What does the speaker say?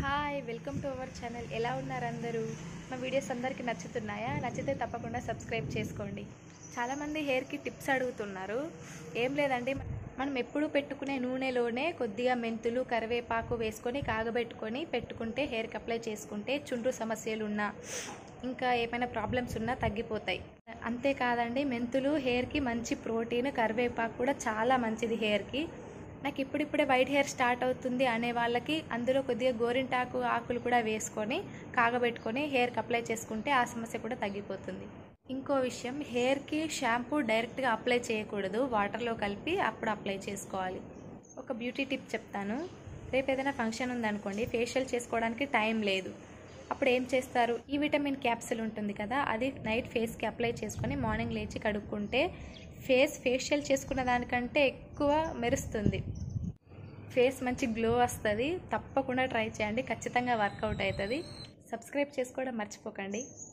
hi welcome to our channel ఎలా ఉన్నారు అందరూ మా వీడియోస్ అందరికీ నచ్చుతున్నాయా నచ్చితే తప్పకుండా సబ్స్క్రైబ్ చేసుకోండి చాలామంది హెయిర్కి టిప్స్ అడుగుతున్నారు ఏం లేదండి మనం ఎప్పుడు పెట్టుకునే నూనెలోనే కొద్దిగా మెంతులు కరివేపాకు వేసుకొని కాగబెట్టుకొని పెట్టుకుంటే హెయిర్కి అప్లై చేసుకుంటే చుండ్రు సమస్యలు ఉన్నా ఇంకా ఏమైనా ప్రాబ్లమ్స్ ఉన్నా తగ్గిపోతాయి అంతేకాదండి మెంతులు హెయిర్కి మంచి ప్రోటీన్ కరివేపాకు కూడా చాలా మంచిది హెయిర్కి నాకు ఇప్పుడిప్పుడే వైట్ హెయిర్ స్టార్ట్ అవుతుంది అనే వాళ్ళకి అందులో కొద్దిగా గోరింటాకు ఆకులు కూడా వేసుకొని కాగబెట్టుకొని హెయిర్కి అప్లై చేసుకుంటే ఆ సమస్య కూడా తగ్గిపోతుంది ఇంకో విషయం హెయిర్కి షాంపూ డైరెక్ట్గా అప్లై చేయకూడదు వాటర్లో కలిపి అప్పుడు అప్లై చేసుకోవాలి ఒక బ్యూటీ టిప్ చెప్తాను రేపు ఏదైనా ఫంక్షన్ ఉందనుకోండి ఫేషియల్ చేసుకోవడానికి టైం లేదు అప్పుడు ఏం చేస్తారు ఈ విటమిన్ క్యాప్సిల్ ఉంటుంది కదా అది నైట్ ఫేస్కి అప్లై చేసుకొని మార్నింగ్ లేచి కడుక్కుంటే ఫేస్ ఫేషియల్ చేసుకున్న దానికంటే ఎక్కువ మెరుస్తుంది ఫేస్ మంచి గ్లో వస్తుంది తప్పకుండా ట్రై చేయండి ఖచ్చితంగా వర్కౌట్ అవుతుంది సబ్స్క్రైబ్ చేసుకోవడం మర్చిపోకండి